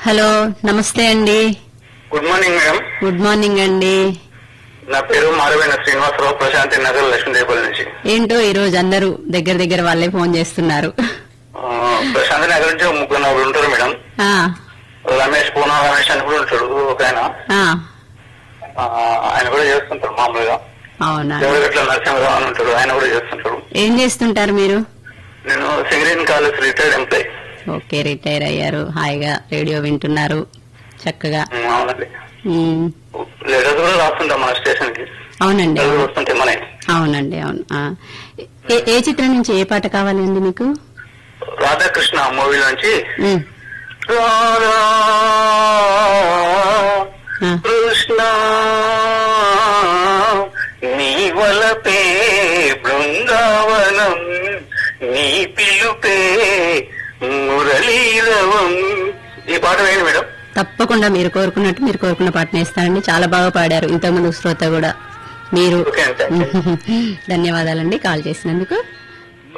Hello నమస్తే అండి good morning madam good morning అండి నా పేరు మారవేణ శ్రీనివాసరావు ప్రశాంతి నగర్ లక్ష్మీదేవపల్లి నుంచి ఏంటో ఈ రోజు అందరూ దగ్గర దగ్గర వాళ్ళే ఫోన్ చేస్తున్నారు ఆ, ప్రశాంతి నగర్ నుంచి ఒక ముగ్గురు నలుగురు ఉంటారు మేడం ఆ, రమేష్ పూనా రమేష్ అని కూడా ఉంటాడు ఒక ఆయన ఆ, ఆ, ఆయన కూడా చేస్తుంటారు మామూలుగా అవునా దేవరగట్ల నరసింహరావు అని ఉంటాడు ఆయన కూడా చేస్తుంటాడు ఏం చేస్తుంటారు మీరు నేను Singareni college retired employee okay retire అయ్యారు హాయిగా రేడియో వింటున్నారు చక్కగా అవునండి ఉమ్, లెటర్స్ కూడా రాస్తుంటాం మన స్టేషన్ కి అవునండి లెటర్స్ అవును. వస్తుంటాయి మన అవునండి అవును ఆ. ఏ- ఏ చిత్రం నుంచి ఏ పాట కావాలండి మీకు రాధాకృష్ణ మూవీ నుంచి ఉమ్, రాధా ఆ, కృష్ణ నీ వలపే బృందావనం నీ పిలుపే మురళీరవం ఈ పాట వేయండి మేడం తప్పకుండా మీరు కోరుకున్నట్టు మీరు కోరుకున్న పాటను ఇస్తానండి చాలా బాగా పాడారు ఇంతకుముందు శ్రోత కూడా మీరు ఓకే అండి థాంక్యూ. ధన్యవాదాలండి కాల్ చేసినందుకు